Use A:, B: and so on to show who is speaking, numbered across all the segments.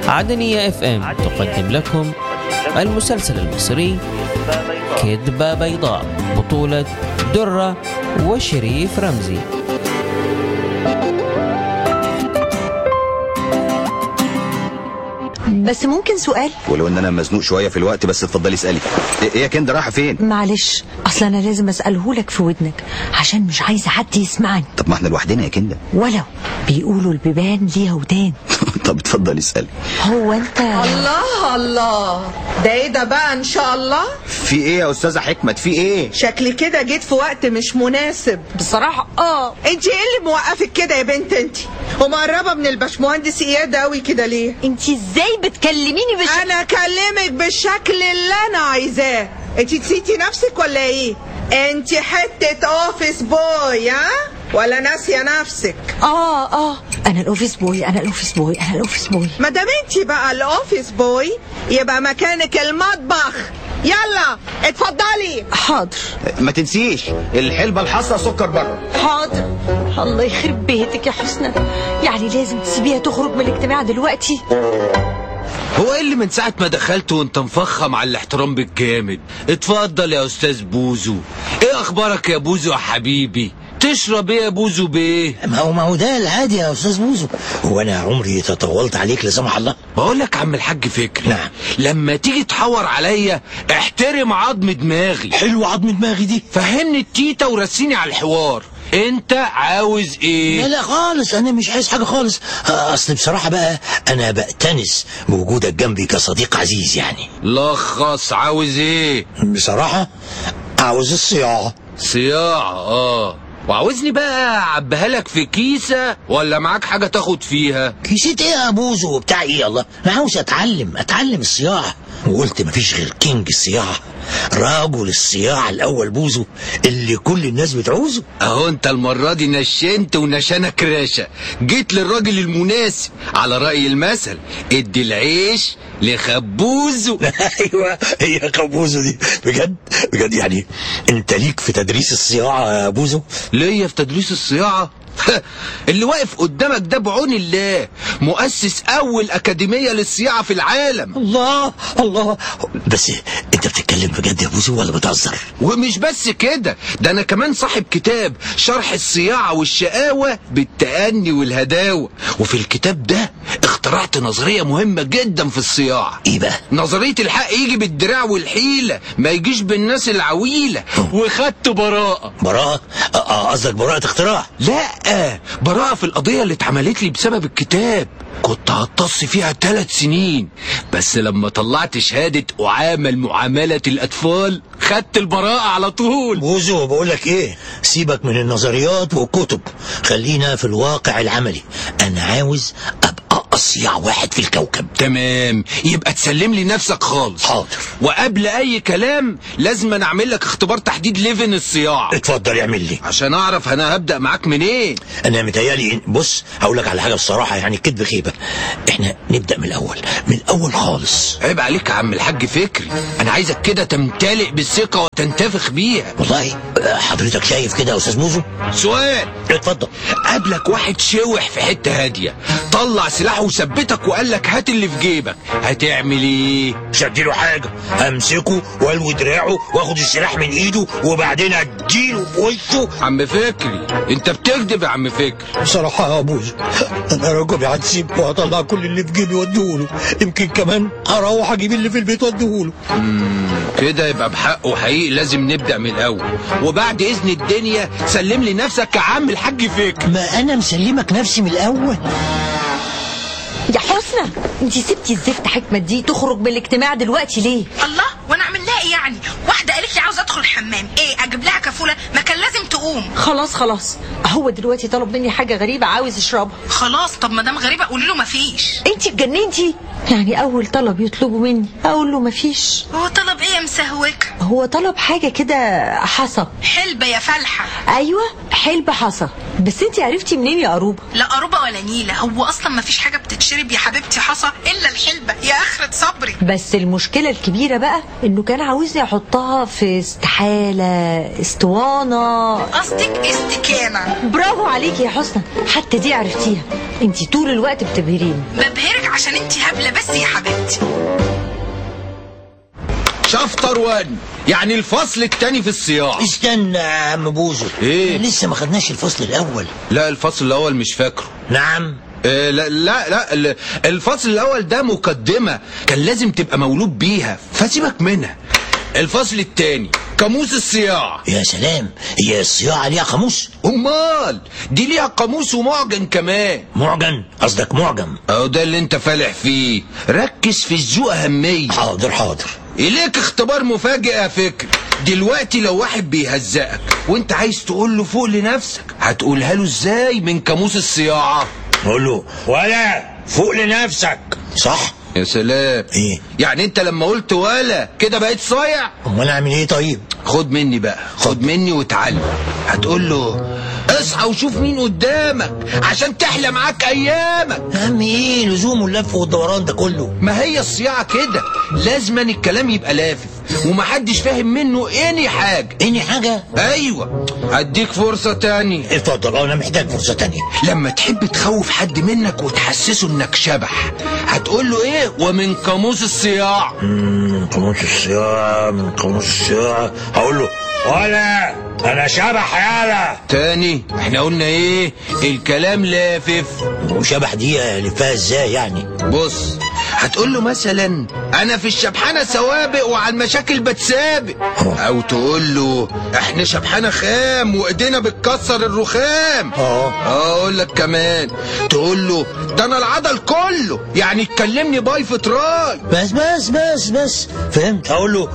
A: عدنية اف ام تقدم لكم المسلسل المصري كذبة بيضاء بطولة درة وشريف رمزي
B: بس ممكن سؤال
C: ولو ان انا مزنوق شويه في الوقت بس اتفضلي اسالي ايه إيه يا كندا رايحه فين
B: معلش اصل انا لازم اساله لك في ودنك عشان مش عايزه حد يسمعني
C: طب ما احنا لوحدنا يا كندا
B: ولو بيقولوا البيبان ليها ودان
C: طب اتفضلي اسالي
B: هو انت
D: الله الله ده ايه ده بقى ان شاء الله
C: في ايه يا استاذه حكمت في ايه
D: شكلي كده جيت في وقت مش مناسب
B: بصراحه اه
D: انت ايه اللي موقفك كده يا بنت انت ومقربه من الباشمهندس اياد قوي كده ليه
B: انت ازاي بتكلميني بش
D: انا اكلمك بالشكل اللي انا عايزاه انت نسيتي نفسك ولا ايه انت حته اوفيس بوي ها ولا ناسيه نفسك
B: اه اه انا الاوفيس بوي انا الاوفيس بوي انا الاوفيس بوي
D: ما دام انت بقى الاوفيس بوي يبقى مكانك المطبخ يلا اتفضلي
B: حاضر
C: ما تنسيش الحلبه الحصى سكر بره
B: حاضر الله يخرب بيتك يا حسنى يعني لازم تسيبيها تخرج من الاجتماع دلوقتي
E: هو ايه اللي من ساعة ما دخلت وانت مفخم على الاحترام بالجامد اتفضل يا استاذ بوزو ايه اخبارك يا بوزو يا حبيبي تشرب ايه يا بوزو بايه
F: ما هو ما هو ده العادي يا استاذ بوزو هو انا عمري تطولت عليك لا سمح الله
E: بقول لك عم الحاج فكري
F: نعم.
E: لما تيجي تحور عليا احترم عظم دماغي
F: حلو عظم دماغي دي
E: فهمني التيتا ورسيني على الحوار انت عاوز
F: لا
E: ايه
F: لا خالص انا مش عايز حاجه خالص آه، اصل بصراحه بقى انا بأتنس بوجودك جنبي كصديق عزيز يعني
E: لخص عاوز ايه
F: بصراحه عاوز الصياعه
E: صياعة اه وعاوزني بقى اعبيها لك في كيسة ولا معاك حاجة تاخد فيها
F: كيسيت ايه يا بوزو وبتاع ايه الله انا عاوز اتعلم اتعلم الصياعه وقلت مفيش غير كينج الصياعه رجل الصياعه الاول بوزو اللي كل الناس بتعوزه
E: اهو انت المرة دي نشنت ونشانك راشة جيت للراجل المناسب على رأي المثل ادي العيش لخبوزه
F: ايوه هي كابوزو دي بجد بجد يعني انت ليك في تدريس الصياعه يا بوزو
E: ليا في تدريس الصياعة اللي واقف قدامك ده بعون الله مؤسس اول اكاديمية للصياعة في العالم
F: الله الله بس انت بتتكلم بجد يا بوزو ولا بتهزر
E: ومش بس كده ده انا كمان صاحب كتاب شرح الصياعة والشقاوة بالتأني والهداوة وفي الكتاب ده اخترعت نظرية مهمة جدا في الصياعة
F: ايه بقى
E: نظرية الحق يجي بالدراع والحيلة ما يجيش بالناس العويلة وخدت براءة
F: براءه آه، آه، قصدك براءه اختراع
E: لا براءة في القضية اللي اتعملت لي بسبب الكتاب كنت هتص فيها ثلاث سنين بس لما طلعت شهادة أعامل معاملة الأطفال خدت البراءة على طول
F: بوزو بقول لك ايه سيبك من النظريات والكتب خلينا في الواقع العملي انا عاوز ابقى اصيع واحد في الكوكب
E: تمام يبقى تسلم لي نفسك خالص
F: حاضر.
E: وقبل أي كلام لازم أنا أعمل لك اختبار تحديد ليفن الصياعة
F: اتفضل اعمل لي
E: عشان أعرف أنا هبدأ معاك منين
F: انا متهيالي بص هقول لك على حاجه بصراحه يعني كدب خيبه احنا نبدا من الاول من الاول خالص
E: عيب عليك يا عم الحاج فكري أنا عايزك كده تمتلئ بالثقة وتنتفخ بيها
F: والله آه، حضرتك شايف كده يا استاذ موزو
E: سؤال
F: اتفضل
E: قابلك واحد شوح في حتة هادية طلع سلاحه وثبتك وقال لك هات اللي في جيبك هتعمل ايه
F: مش هديله حاجه همسكه والوي دراعه واخد السلاح من ايده وبعدين اديله بوشه
E: عم فكري انت بتكذب يا عم فكري
F: بصراحة يا أبوز أنا رجبي هتسيب وهطلع كل اللي في جيبي واديهوله يمكن كمان هروح أجيب اللي في البيت واديهوله
E: كده يبقى بحقه حقيقي لازم نبدأ من الأول وبعد إذن الدنيا سلم لي نفسك يا عم الحاج فكري
F: ما أنا مسلمك نفسي من الأول
B: يا حسنى انت سبتي الزفت حكمة دي تخرج من الاجتماع دلوقتي ليه
G: الله وانا اعمل لها ايه يعني واحده قالت لي عاوزه ادخل الحمام ايه اجيب لها كفوله ما كان لازم تقوم
B: خلاص خلاص هو دلوقتي طلب مني حاجة غريبة عاوز يشربها
G: خلاص طب ما دام غريبه قولي له مفيش
B: انت اتجننتي يعني اول طلب يطلبه مني اقول له مفيش
G: هو طلب ايه يا مسهوك
B: هو طلب حاجة كده حصى
G: حلبه يا فلحه
B: ايوه حلب حصى بس انت عرفتي منين يا قروبه
G: لا قروبه ولا نيله هو اصلا ما فيش حاجه بتتشرب يا حبيبتي حصى الا الحلبه يا اخره صبري
B: بس المشكلة الكبيرة بقى انه كان عاوزني احطها في استحالة اسطوانة
G: قصدك استكانه
B: برافو عليكي يا حسنى حتى دي عرفتيها انتي طول الوقت بتبهريني
G: ببهرك عشان انت هبله بس يا حبيبتي
E: شفتر وان يعني الفصل التاني في الصياعة
F: استنى يا عم بوزو
E: إيه؟
F: لسه ما خدناش الفصل الاول
E: لا الفصل الاول مش فاكره
F: نعم
E: آه، لا لا لا ال- الفصل الاول ده مقدمة كان لازم تبقى مولود بيها فسيبك منها الفصل التاني قاموس الصياعة
F: يا سلام هي الصياعة ليها قاموس
E: امال دي ليها قاموس ومعجن كمان
F: معجن قصدك معجم
E: اهو ده اللي انت فالح فيه ركز في الذوق اهمية
F: حاضر حاضر
E: إليك اختبار مفاجئ يا فكر دلوقتي لو واحد بيهزقك وانت عايز تقول له فوق لنفسك هتقولها له ازاي من قاموس الصياعة
F: قول له ولا فوق لنفسك صح
E: يا سلام
F: ايه
E: يعني انت لما قلت ولا كده بقيت صايع
F: امال اعمل ايه طيب
E: خد مني بقى خد مني وتعلم هتقول له اصحى وشوف مين قدامك عشان تحلى معاك ايامك
F: يا عم ايه لزوم اللف والدوران ده كله
E: ما هي الصياعة كده لازما الكلام يبقى لافف ومحدش فاهم منه اني حاجة
F: اني حاجة
E: ايوه هديك فرصة تاني
F: اتفضل انا محتاج فرصة تانية
E: لما تحب تخوف حد منك وتحسسه انك شبح هتقول له ايه ومن قاموس الصياع
F: من قاموس الصياعة من قاموس الصياعة هقول له ولا انا شبح يالا
E: تاني احنا قلنا ايه الكلام لافف
F: وشبح دي الفها ازاي يعني
E: بص هتقول له مثلا انا في الشبحانه سوابق وعلى المشاكل بتسابق او تقول له احنا شبحانه خام وايدينا بتكسر الرخام
F: اه
E: اقول لك كمان تقول له ده انا العضل كله يعني تكلمني باي في تراي
F: بس بس بس بس فهمت هقول له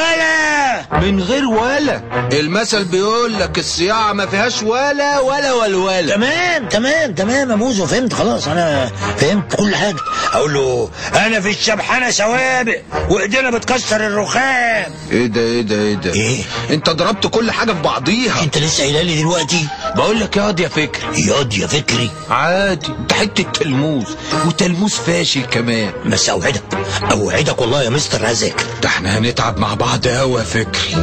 F: ولا
E: من غير ولا المثل بيقول لك الصياعه ما فيهاش ولا ولا والولا
F: تمام تمام تمام يا موزو فهمت خلاص انا فهمت كل حاجه اقول له انا في الشبحانه سوابق وايدينا بتكسر الرخام
E: ايه ده ايه ده ايه ده
F: إيه؟
E: انت ضربت كل حاجه في بعضيها
F: انت لسه قايلها لي دلوقتي
E: بقول لك ياض يا فكر
F: ياض يا فكري
E: عادي انت حته تلموذ وتلموذ فاشل كمان
F: بس اوعدك اوعدك والله يا مستر هذاكر
E: ده احنا هنتعب مع بعض قوي يا فكري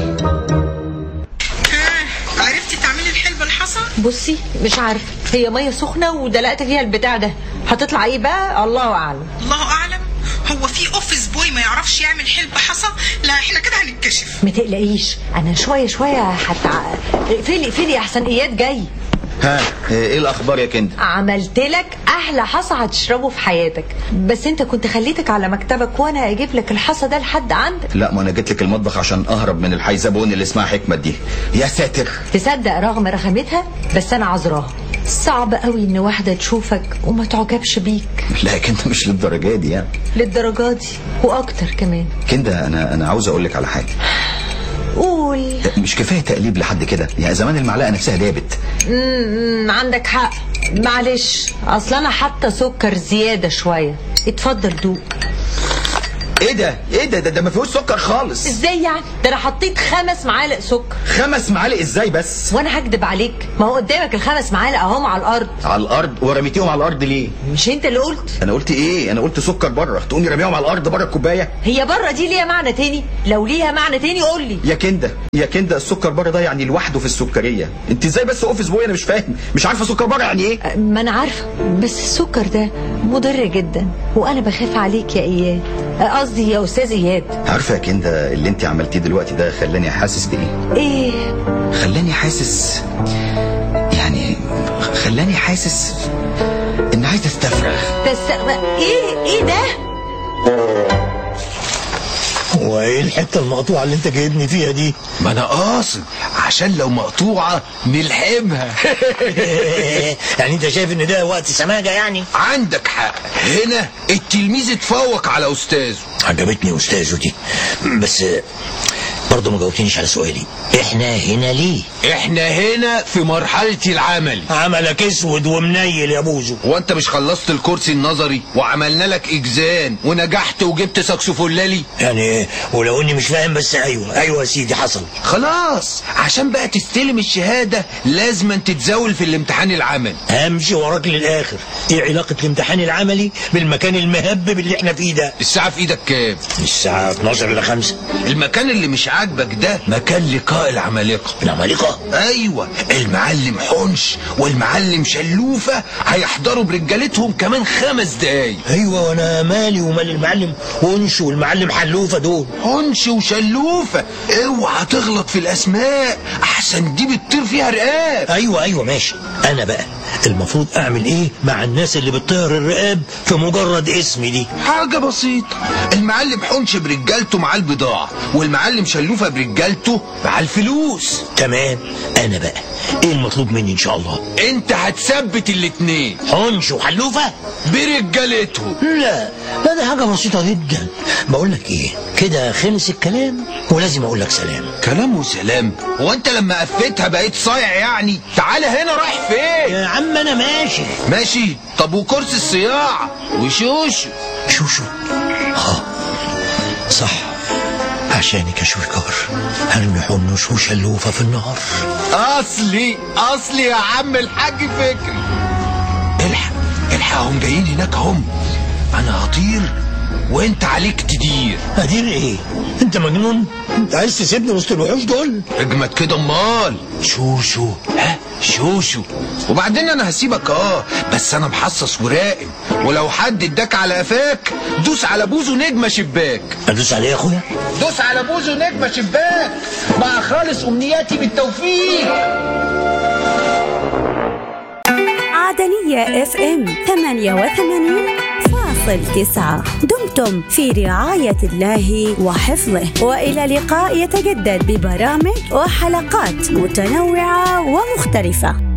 G: ها عرفتي تعملي الحلبة الحصى
B: بصي مش عارفة هي مية سخنة ودلقت فيها البتاع ده هتطلع ايه بقى الله اعلم
G: الله اعلم هو في اوفيس بوي ما يعرفش يعمل حلبة حصى لا احنا كده هنتكشف
B: ما تقلقيش انا شوية شوية هتع... فيلي فيلي احسن اياد جاي
C: ها ايه الاخبار يا كند
B: عملت لك احلى حصى هتشربه في حياتك بس انت كنت خليتك على مكتبك وانا اجيب لك الحصى ده لحد عندك
C: لا ما انا جيت لك المطبخ عشان اهرب من الحيزبون اللي اسمها حكمه دي يا ساتر
B: تصدق رغم رخامتها بس انا عذراها صعب قوي ان واحده تشوفك وما تعجبش بيك
C: لا كند مش للدرجه دي يعني
B: للدرجه دي واكتر كمان
C: كند انا انا عاوز اقول لك على حاجه
B: قول
C: مش كفايه تقليب لحد كده يعني زمان المعلقه نفسها دابت
B: امم عندك حق معلش اصل انا حاطه سكر زياده شويه اتفضل دوق
C: ايه ده ايه ده ده, ده ما فيهوش سكر خالص
B: ازاي يعني ده انا حطيت خمس معالق سكر
C: خمس معالق ازاي بس
B: وانا هكدب عليك ما هو قدامك الخمس معالق اهم على الارض
C: على الارض ورميتيهم على الارض ليه
B: مش انت اللي قلت
C: انا قلت ايه انا قلت سكر بره تقومي رميهم على الارض بره الكوبايه
B: هي بره دي ليها معنى تاني لو ليها معنى تاني قول لي
C: يا كنده يا كنده السكر بره ده يعني لوحده في السكريه انت ازاي بس اوفيس بوي انا مش فاهم مش عارفه سكر بره يعني ايه
B: ما انا عارفه بس السكر ده مضر جدا وانا بخاف عليك يا اياد قصدي يا استاذ اياد
C: عارفه يا كنده اللي انت عملتيه دلوقتي ده خلاني حاسس بايه
B: ايه
C: خلاني حاسس يعني خلاني حاسس ان عايز استفرغ
B: تس... ايه ايه ده
F: هو ايه الحته المقطوعه اللي انت جايبني فيها دي
E: ما انا قاصد عشان لو مقطوعه نلحمها
F: يعني انت شايف ان ده وقت سماجه يعني
E: عندك حق هنا التلميذ اتفوق على استاذه
F: عجبتني استاذه دي بس برضه ما جاوبتنيش على سؤالي احنا هنا ليه
E: احنا هنا في مرحلة العمل
F: عملك اسود ومنيل يا بوزو
E: وانت مش خلصت الكورس النظري وعملنا لك اجزان ونجحت وجبت ساكسفولالي
F: يعني ولو اني مش فاهم بس ايوه ايوه يا سيدي حصل
E: خلاص عشان بقى تستلم الشهادة لازم تتزاول في الامتحان العملي
F: همشي وراك للاخر ايه علاقه الامتحان العملي بالمكان المهبب اللي احنا فيه ده
E: الساعة في ايدك كام
F: الساعه 12 ل 5
E: المكان اللي مش عاجبك ده مكان لقاء العمالقة
F: العمالقه
E: ايوه المعلم حنش والمعلم شلوفة هيحضروا برجالتهم كمان خمس دقايق
F: ايوه وانا مالي ومال المعلم ونش والمعلم حلوفه دول
E: حنش وشلوفة اوعى تغلط في الاسماء احسن دي بتطير فيها رقاب
F: ايوه ايوه ماشي انا بقى المفروض اعمل ايه مع الناس اللي بتطير الرقاب في مجرد اسمي دي
E: حاجة بسيطة المعلم حنش برجالته مع البضاعة والمعلم شلوفة برجالته مع الفلوس
F: تمام انا بقى ايه المطلوب مني ان شاء الله
E: انت هتثبت الاتنين
F: حنش وحلوفه
E: برجالتهم
F: لا لا ده حاجه بسيطه جدا بقول لك ايه كده خلص الكلام ولازم اقول لك سلام
E: كلام وسلام هو انت لما قفيتها بقيت صايع يعني تعالى هنا رايح فين
F: يا عم انا ماشي
E: ماشي طب وكرسي الصياعة وشوشو
F: شوشو اه صح عشانك يا شويكار هرمي حنش وشلوفه في النهار
E: اصلي اصلي يا عم الحاج فكري الحق الحقهم جايين هناك هم انا هطير وانت عليك تدير
F: ادير ايه انت مجنون انت عايز تسيبني وسط الوحوش دول
E: اجمد كده امال شوشو ها شوشو وبعدين انا هسيبك اه بس انا محصص وراقب ولو حد اداك على قفاك دوس على بوزه نجمه شباك
F: ادوس عليه يا اخويا
E: دوس على بوزه نجمه شباك مع خالص امنياتي بالتوفيق
H: عدنية اف ام 88 فاصل تسعة دمتم في رعاية الله وحفظه وإلى لقاء يتجدد ببرامج وحلقات متنوعة ومختلفة